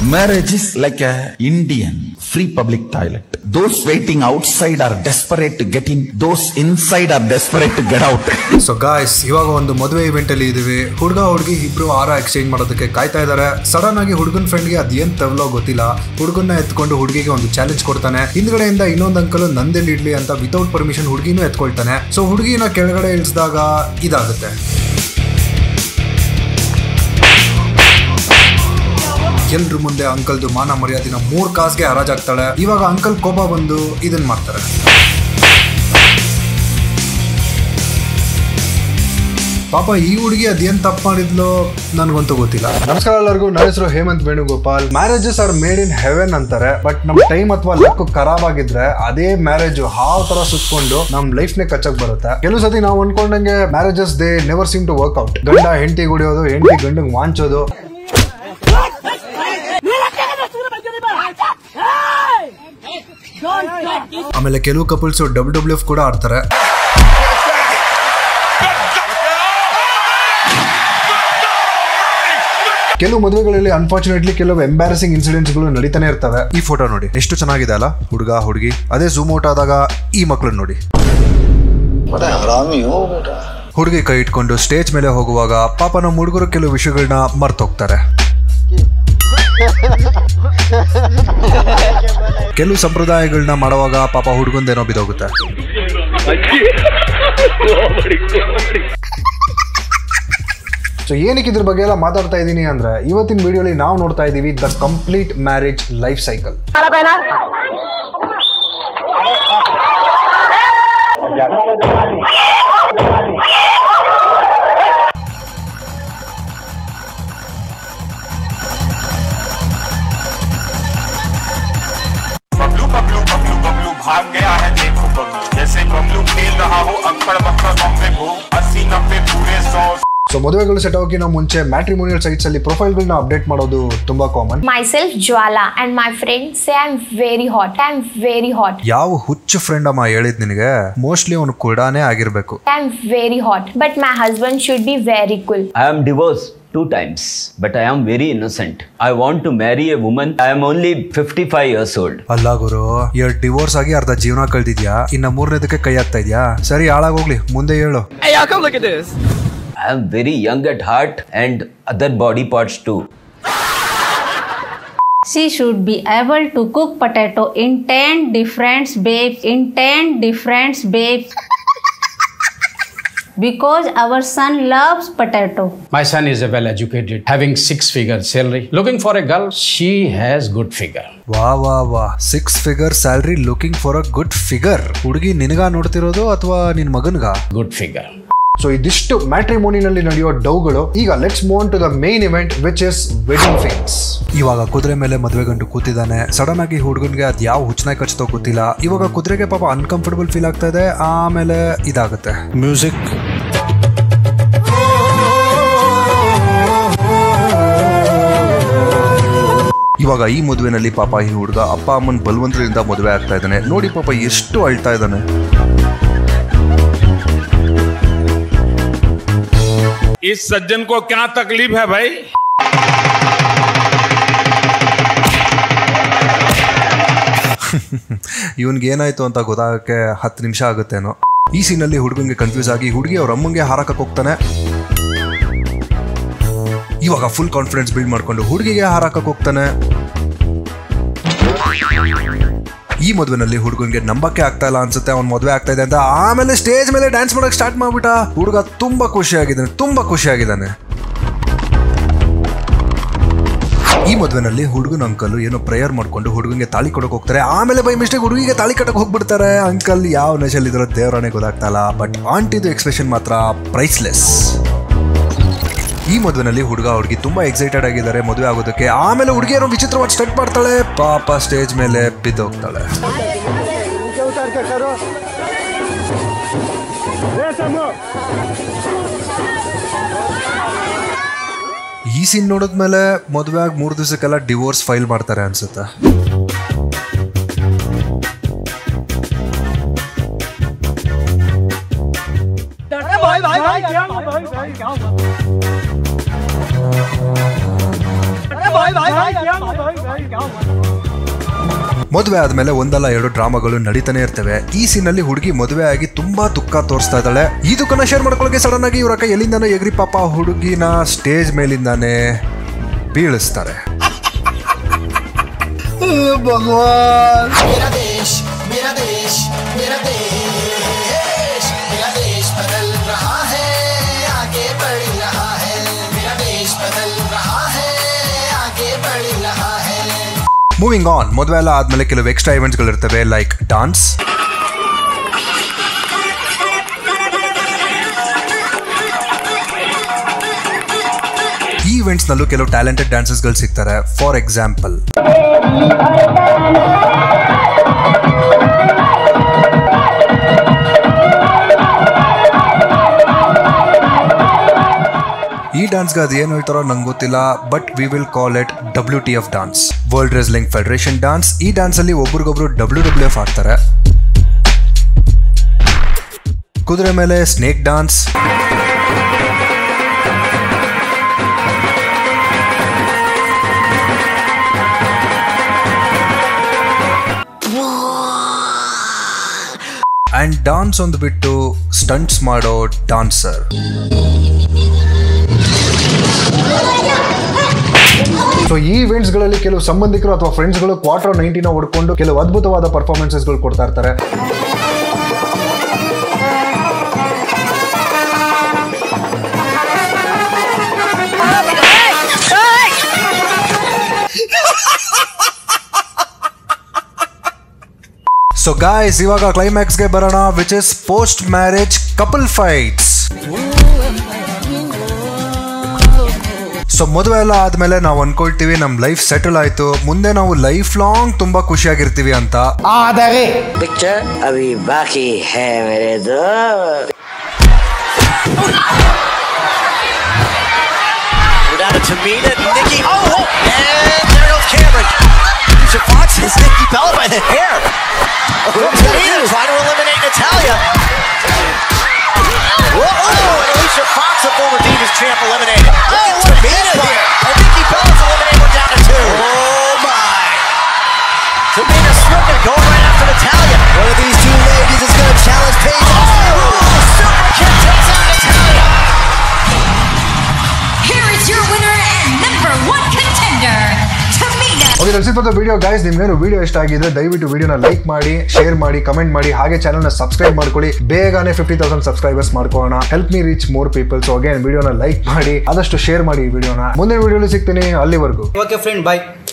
Marriage is like a Indian free public toilet. Those waiting outside are desperate to get in. Those inside are desperate to get out. So guys ಇವಾಗ ಒಂದು ಮದುವೆ event ಅಲ್ಲಿ ಇದೀವಿ ಹುಡುಗ ಹುಡುಗಿ ಇಬ್ರು ಆರ ಎಕ್ಸ್ಚೇಂಜ್ ಮಾಡೋದಕ್ಕೆ ಕಾಯ್ತಾ ಇದಾರೆ ಸಡನ್ ಆಗಿ ಹುಡುಗನ್ ಫ್ರೆಂಡ್ಗೆ ಅದೇನ್ ತವಲೋ ಗೊತ್ತಿಲ್ಲ ಹುಡುಗನ್ನ ಎತ್ಕೊಂಡು ಹುಡುಗಿಗೆ ಒಂದು ಚಾಲೆಂಜ್ ಕೊಡ್ತಾನೆ ಹಿಂದ್ಗಡೆಯಿಂದ ಇನ್ನೊಂದ್ ಅಂಕಲ್ ನಂದೆಲ್ಲಿ ಇಡ್ಲಿ ಅಂತ ವಿತೌಟ್ ಪರ್ಮಿಷನ್ ಹುಡುಗಿನೂ ಎತ್ಕೊಳ್ತಾನೆ ಸೊ ಹುಡುಗಿನ ಕೆಳಗಡೆ ಇಳಿಸಿದಾಗ ಇದಾಗುತ್ತೆ ಎಲ್ರ ಮುಂದೆ ಅಂಕಲ್ದು ಮಾನ ಮರ್ಯಾದಿನ ಮೂರ್ ಕಾಸ್ಗೆ ಹರಾಜಾಗ್ತಾಳೆ ಇವಾಗ ಅಂಕಲ್ ಕೋಪ ಬಂದು ಇದನ್ ಮಾಡ್ತಾರೆ ಪಾಪ ಈ ಹುಡುಗಿ ಅದೇನ್ ತಪ್ಪು ಮಾಡಿದ್ಲು ನನ್ಗಂತೂ ಗೊತ್ತಿಲ್ಲ ನಮಸ್ಕಾರ ಎಲ್ಲರಿಗೂ ನನ್ನ ಹೆಸರು Hemanth Venugopal marriages are made in heaven ಅಂತಾರೆ ಬಟ್ ನಮ್ ಟೈಮ್ ಅಥವಾ ಲಕ್ ಖರಾಬ್ ಆಗಿದ್ರೆ ಅದೇ ಮ್ಯಾರೇಜ್ ಹಾವ್ ತರ ಸುತ್ಕೊಂಡು ನಮ್ ಲೈಫ್ ನೇ ಕಚ್ಚಕ್ ಬರುತ್ತೆ ಕೆಲವು ಸತಿ ನಾವು ಅನ್ಕೊಂಡಂಗೆ marriages they never seem to work out ಗಂಡ ಹೆಂಡತಿ ಗುಡಿಯೋದು ಹೆಂಡತಿ ಗಂಡಂಗ್ ವಾಂಚೋದು ಆಮೇಲೆ ಕೆಲವು ಕಪಲ್ಸ್ ಡಬ್ಲ್ಯೂ ಡಬ್ಲ್ಯೂ ಎಫ್ ಕೂಡ ಆಡ್ತಾರೆ ಕೆಲವು ಮದುವೆಗಳಲ್ಲಿ ಅನ್ಫಾರ್ಚುನೇಟ್ಲಿ ಕೆಲವು ಎಂಬ್ಯಾರಸಿಂಗ್ ಇನ್ಸಿಡೆಂಟ್ಸ್ ಗಳು ನಡೀತಾನೆ ಇರ್ತವೆ ಈ ಫೋಟೋ ನೋಡಿ ಎಷ್ಟು ಚೆನ್ನಾಗಿದೆ ಅಲ್ಲ ಹುಡುಗ ಹುಡುಗಿ ಅದೇ ಝೂಮ್ ಔಟ್ ಆದಾಗ ಈ ಮಕ್ಕಳನ್ನ ನೋಡಿ बड़ा हरामी हो बेटा ಹುಡುಗಿ ಕೈ ಇಟ್ಕೊಂಡು ಸ್ಟೇಜ್ ಮೇಲೆ ಹೋಗುವಾಗ ಪಾಪ ನಮ್ಮ ಹುಡುಗರು ಕೆಲವು ವಿಷಯಗಳನ್ನ ಮರ್ತೋಗ್ತಾರೆ ಕೆಲವು ಸಂಪ್ರದಾಯಗಳನ್ನ ಮಾಡುವಾಗ ಪಾಪ ಹುಡುಗಂದೇನೋ ಬಿದೋಗುತ್ತೆ ಸೊ ಏನಕ್ಕೆ ಇದ್ರ ಬಗ್ಗೆ ಎಲ್ಲ ಮಾತಾಡ್ತಾ ಇದ್ದೀನಿ ಅಂದ್ರೆ ಇವತ್ತಿನ ವಿಡಿಯೋಲಿ ನಾವು ನೋಡ್ತಾ ಇದ್ದೀವಿ the complete marriage life cycle Bablu Bablu Bablu Bablu भाग गया है देखो बबलू जैसे बबलू खेल रहा हो अक्कड़ बक्कड़ बम्बे भू अस्सी नब्बे पूरे सौ ಸೊ ಮದುವೆಗಳು ಸೆಟ್ ಆಗೋಕ್ಕಿಂತ ಮುಂಚೆ ಮ್ಯಾಟ್ರಿಮೋನಿಯಲ್ ಸೈಟ್ಸ್ ಅಲ್ಲಿ ಪ್ರೊಫೈಲ್ಗಳನ್ನ ಅಪ್ಡೇಟ್ ಮಾಡೋದು ತುಂಬಾ common myself Jwala and my friends say I'm very hot. I'm very hot. ಯಾವ ಹುಚ್ಚು ಫ್ರೆಂಡ್ ಅಮ್ಮ ಹೇಳಿದ್ ನಿನಗೆ ಮೋಸ್ಟ್ಲಿ ಅವನು ಕುಡಾನೇ ಆಗಿರ್ಬೇಕು I'm very hot. But my husband should be very cool. I am divorced two times, but I am very innocent. I want to marry a woman. I am only 55 years old. ಅಲ್ಲ ಗುರು ಎರಡು divorce ಆಗಿ ಅರ್ಧ ಜೀವನ ಕಳ್ದಿದ್ಯಾ ಇನ್ನ ಮೂರನೇದಕ್ಕೆ ಕೈ ಹಾಕ್ತಾ ಇದ್ಯಾ ಸರಿ ಹಾಳಾಗೋಗ್ಲಿ ಮುಂದೆ ಹೇಳು I am very young at heart and other body parts too. She should be able to cook potato in 10 different babes in 10 different babes because our son loves potato. My son is a well educated, having six figure salary. Looking for a girl, she has good figure. ವಾ ವಾ ವಾ six figure salary looking for a good figure ಹುಡುಗಿ ನಿನಗ ನೋಡ್ತಿರೋದು ಅಥವಾ ನಿನ್ ಮಗನ್ಗ Good figure. So ಇದಿಷ್ಟು ಮ್ಯಾಟ್ರಿಮೋನಿನಲ್ಲಿ ನಡೆಯೋ ಡೌಗಳು ಈಗ let's move to the main event which is wedding fix ಇವಾಗ ಕುದುರೆ ಮೇಲೆ ಮದುವೆ ಗಂಟು ಕೂತಿದ್ದಾನೆ ಸಡನ್ ಆಗಿ ಹುಡುಗನ್ಗೆ ಅದ್ ಯಾವ ಹುಚ್ಚನಾಗಿ ಕಚ್ತೋ ಗೊತ್ತಿಲ್ಲ ಇವಾಗ ಕುದುರೆಗೆ ಪಾಪ ಅನ್ಕಂಫರ್ಟಬಲ್ ಫೀಲ್ ಆಗ್ತಾ ಇದೆ ಆಮೇಲೆ ಇದಾಗುತ್ತೆ ಮ್ಯೂಸಿಕ್ ಇವಾಗ ಈ ಮದುವೆನಲ್ಲಿ ಪಾಪ ಈ ಹುಡುಗ ಅಪ್ಪ ಅಮ್ಮನ ಬಲವಂತರಿಂದ ಮದುವೆ ಆಗ್ತಾ ಇದ್ದಾನೆ ನೋಡಿ ಪಾಪ ಎಷ್ಟು ಅಳ್ತಾ ಇದ್ದಾನೆ इस सज्जन को क्या तकलीफ है भाई ಇವನ್ಗೆ ಏನಾಯ್ತು ಅಂತ ಗೊತ್ತಾಗಕ್ಕೆ ಹತ್ತು ನಿಮಿಷ ಆಗುತ್ತೇನೋ ಈ ಸೀನಲ್ಲಿ ಹುಡುಗಂಗೆ ಕನ್ಫ್ಯೂಸ್ ಆಗಿ ಹುಡುಗಿ ಅವ್ರ ಅಮ್ಮಂಗೆ ಹಾರಕಕ್ಕೆ ಹೋಗ್ತಾನೆ ಇವಾಗ ಫುಲ್ ಕಾನ್ಫಿಡೆನ್ಸ್ ಬಿಲ್ಡ್ ಮಾಡ್ಕೊಂಡು ಹುಡುಗಿಗೆ ಹಾರಾಕಕ್ಕೆ ಹೋಗ್ತಾನೆ ಈ ಮದುವೆನಲ್ಲಿ ಹುಡುಗನ್ಗೆ ನಂಬಕ್ಕೆ ಆಗ್ತಾ ಇಲ್ಲ ಅನ್ಸುತ್ತೆ ಅವ್ನ್ ಮದುವೆ ಆಗ್ತಾ ಇದೆ ಅಂತ ಆಮೇಲೆ ಸ್ಟೇಜ್ ಮೇಲೆ ಡ್ಯಾನ್ಸ್ ಮಾಡಕ್ ಸ್ಟಾರ್ಟ್ ಮಾಡ್ಬಿಟ್ಟ ಹುಡುಗ ತುಂಬಾ ಖುಷಿಯಾಗಿದ್ದಾನೆ ತುಂಬಾ ಖುಷಿಯಾಗಿದ್ದಾನೆ ಈ ಮದುವೆನಲ್ಲಿ ಹುಡುಗನ ಅಂಕಲ್ ಏನೋ ಪ್ರೇಯರ್ ಮಾಡ್ಕೊಂಡು ಹುಡುಗಂಗೆ ತಾಳಿ ಕೊಡಕ್ ಹೋಗ್ತಾರೆ ಆಮೇಲೆ ಬೈ ಮಿಸ್ಟೇಕ್ ಹುಡುಗಿಗೆ ತಾಳಿ ಕಟ್ಟಕ್ ಹೋಗ್ಬಿಡ್ತಾರೆ ಅಂಕಲ್ ಯಾವ ನಶಲ್ಲಿ ಇದ್ರೋ ದೇವರನೇ ಗೊತ್ತಾಗ್ತಾ ಇಲ್ಲ ಬಟ್ ಆಂಟಿದು ಎಕ್ಸ್ಪ್ರೆಷನ್ ಮಾತ್ರ ಪ್ರೈಸ್ಲೆಸ್ ಈ ಮದುವೆನಲ್ಲಿ ಹುಡುಗ ಹುಡುಗಿ ತುಂಬಾ ಎಕ್ಸೈಟೆಡ್ ಆಗಿದ್ದಾರೆ ಮದುವೆ ಆಗೋದಕ್ಕೆ ಆಮೇಲೆ ಹುಡುಗಿ ಏನೋ ವಿಚಿತ್ರವಾಗಿ ಸ್ಟೆಟ್ ಮಾಡ್ತಾಳೆ ಪಾಪ ಸ್ಟೇಜ್ ಮೇಲೆ ಬಿದ್ದೋಗ್ತಾಳೆ ಈ ಸೀನ್ ನೋಡಿದ್ಮೇಲೆ ಮದುವೆ ಆಗಿ ಮೂರು ದಿವಸಕ್ಕೆಲ್ಲ ಡಿವೋರ್ಸ್ ಫೈಲ್ ಮಾಡ್ತಾರೆ ಅನ್ಸುತ್ತೆ ಮದುವೆ ಆದ್ಮೇಲೆ ಒಂದಲ್ಲ ಎರಡು ಡ್ರಾಮಾಗಳು ನಡೀತಾನೆ ಇರ್ತವೆ ಈ ಸೀನಲ್ಲಿ ಹುಡುಗಿ ಮದುವೆ ಆಗಿ ತುಂಬಾ ದುಃಖ ತೋರಿಸ್ತಾ ಇದ್ದಾಳೆ ಈ ದುಃಖನ ಶೇರ್ ಮಾಡ್ಕೊಳ್ಳೋಕೆ ಸಡನ್ ಆಗಿ ಇವ್ರ ಅಕ್ಕ ಎಲ್ಲಿಂದಾನೋ ಎಗ್ರಿ ಪಾಪ ಹುಡುಗಿನ ಸ್ಟೇಜ್ ಮೇಲಿಂದಾನೆ ಬೀಳಿಸ್ತಾರೆ मेरा देश मेरा देश मेरा देश मेरा देश बदल रहा है आगे बढ़ रहा है मेरा देश बदल रहा है आगे बढ़ रहा है ಮೂವಿಂಗ್ ಆನ್ ಮದುವೆ ಎಲ್ಲ ಆದ್ಮೇಲೆ ಕೆಲವು ಎಕ್ಸ್ಟ್ರಾ ಇವೆಂಟ್ಸ್ಗಳು ಇರ್ತವೆ ಲೈಕ್ ಡಾನ್ಸ್ ಈ ಇವೆಂಟ್ಸ್ ನಲ್ಲೂ ಕೆಲವು ಟ್ಯಾಲೆಂಟೆಡ್ ಡ್ಯಾನ್ಸರ್ಸ್ಗಳು ಸಿಗ್ತಾರೆ ಫಾರ್ ಎಕ್ಸಾಂಪಲ್ ಈ ಡಾನ್ಸ್ಗೆ ಅದು ಏನು ಹೇಳ್ತಾರೋ ನಂಗೆ ಗೊತ್ತಿಲ್ಲ but we will call it W T F dance World Wrestling Federation dance ಈ ಡಾನ್ಸ್ ಅಲ್ಲಿ ಒಬ್ರಿಗೊಬ್ರು ಡಬ್ಲ್ಯೂ ಡಬ್ಲ್ಯೂ ಎಫ್ ಆಡ್ತಾರೆ ಕುದುರೆ ಮೇಲೆ ಸ್ನೇಕ್ ಡಾನ್ಸ್ ಅಂಡ್ ಡಾನ್ಸ್ ಒಂದು ಬಿಟ್ಟು ಸ್ಟಂಟ್ಸ್ ಮಾಡೋ ಡಾನ್ಸರ್ ಸೊ ಈ ಇವೆಂಟ್ಸ್ಗಳಲ್ಲಿ ಕೆಲವು ಸಂಬಂಧಿಕರು ಅಥವಾ ಫ್ರೆಂಡ್ಸ್ಗಳು ಕ್ವಾರ್ಟರ್ ನೈಂಟಿನ ಹೊಡ್ಕೊಂಡು ಕೆಲವು ಅದ್ಭುತವಾದ ಪರ್ಫಾರ್ಮೆನ್ಸಸ್ಗಳು ಕೊಡ್ತಾ ಇರ್ತಾರೆ ಸೊ ಗಾಯ್ಸ್ ಇವಾಗ ಕ್ಲೈಮ್ಯಾಕ್ಸ್ಗೆ ಬರೋಣ which is post marriage couple fights so ಮದುವೆ ಎಲ್ಲ ಆದ್ಮೇಲೆ ನಾವು ಅನ್ಕೊಳ್ತೀವಿ ನಮ್ ಲೈಫ್ ಸೆಟಲ್ ಆಯ್ತು ಮುಂದೆ ನಾವು ಲೈಫ್ ಲಾಂಗ್ ತುಂಬಾ ಖುಷಿಯಾಗಿರ್ತೀವಿ ಅಂತ पिक्चर अभी बाकी है मेरे दोस्त Down to Tamina, Nikki. Oh, oh, and there goes Cameron. Alicia Fox has Nikki Bella by the hair. Oh, Tamina trying to eliminate Natalia. Whoa, oh, and Alicia Fox, a former Divas champ, eliminated. Oh, Tamina here. And Nikki Bella's eliminated. We're down to two. Oh, my. Tamina Snuka going right after Natalia. One of these two ladies is going to challenge Paige. Oh, super kick takes out Natalia. Here is your winner and number one contender, Tamina. Okay that's for the video guys ನಿಮ್ಗೇನು video ಇಷ್ಟ ಆಗಿದ್ರೆ ದಯವಿಟ್ಟು ವಿಡಿಯೋನ like ಮಾಡಿ share ಮಾಡಿ comment ಮಾಡಿ ಹಾಗೆ ಚಾನಲ್ನ ಸಬ್ಸ್ಕ್ರೈಬ್ ಮಾಡ್ಕೊಳ್ಳಿ ಬೇಗನೆ ಫಿಫ್ಟಿ ತೌಸಂಡ್ ಸಬ್ಸ್ಕ್ರೈಬರ್ಸ್ ಮಾಡ್ಕೊಳ್ಳೋಣ help me reach more people so again ವಿಡಿಯೋನ ಲೈಕ್ ಮಾಡಿ ಆದಷ್ಟು ಶೇರ್ ಮಾಡಿ ಈ ವಿಡಿಯೋನ ಮುಂದಿನ ವಿಡಿಯೋಲಿ ಸಿಗ್ತೀನಿ ಅಲ್ಲಿವರೆಗೂ ಓಕೆ ಫ್ರೆಂಡ್ ಬಾಯ್